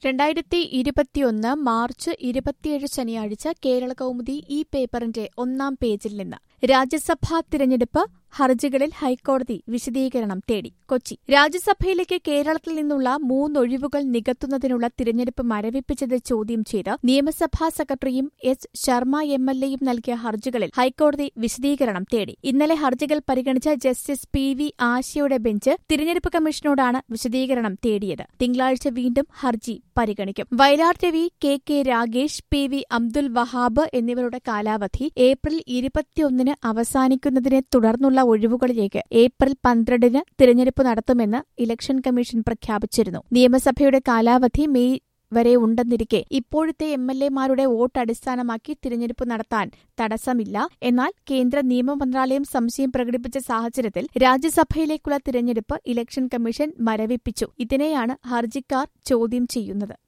രണ്ടായിരത്തി ഇരുപത്തിയൊന്ന് മാർച്ച് ഇരുപത്തിയേഴ് ശനിയാഴ്ച കേരള കൗമുദി ഈ പേപ്പറിന്റെ ഒന്നാം പേജിൽ നിന്ന് രാജ്യസഭാ തിരഞ്ഞെടുപ്പ് ഹർജികളിൽ ഹൈക്കോടതി വിശദീകരണം തേടി കൊച്ചി രാജ്യസഭയിലേക്ക് കേരളത്തിൽ നിന്നുള്ള മൂന്നൊഴിവുകൾ നികത്തുന്നതിനുള്ള തിരഞ്ഞെടുപ്പ് മരവിപ്പിച്ചത് ചോദ്യം ചെയ്ത് നിയമസഭാ സെക്രട്ടറിയും എസ് ശർമ്മ എം എൽ എയും നൽകിയ ഹർജികളിൽ ഹൈക്കോടതി വിശദീകരണം തേടി ഇന്നലെ ഹർജികൾ പരിഗണിച്ച ജസ്റ്റിസ് പി വി ആശയുടെ ബെഞ്ച് തിരഞ്ഞെടുപ്പ് കമ്മീഷനോടാണ് വിശദീകരണം തേടിയത് തിങ്കളാഴ്ച വീണ്ടും ഹർജി പരിഗണിക്കും Vayalar Ravi K K Ragesh P V Abdul Wahab എന്നിവരുടെ കാലാവധി ഏപ്രിൽ ഇരുപത്തിയൊന്നിന് അവസാനിക്കുന്നതിനെ തുടർന്നുള്ള ഒഴിവുകളിലേക്ക് ഏപ്രിൽ പന്ത്രണ്ടിന് തിരഞ്ഞെടുപ്പ് നടത്തുമെന്ന് ഇലക്ഷൻ കമ്മീഷൻ പ്രഖ്യാപിച്ചിരുന്നു നിയമസഭയുടെ കാലാവധി മെയ് വരെ ഉണ്ടെന്നിരിക്കെ ഇപ്പോഴത്തെ എം എൽ എമാരുടെ വോട്ട് അടിസ്ഥാനമാക്കി തിരഞ്ഞെടുപ്പ് നടത്താൻ തടസ്സമില്ല എന്നാൽ കേന്ദ്ര നിയമ മന്ത്രാലയം സംശയം പ്രകടിപ്പിച്ച സാഹചര്യത്തിൽ രാജ്യസഭയിലേക്കുള്ള തിരഞ്ഞെടുപ്പ് ഇലക്ഷൻ കമ്മീഷൻ മരവിപ്പിച്ചു ഇതിനെയാണ് ഹർജിക്കാർ ചോദ്യം ചെയ്യുന്നത്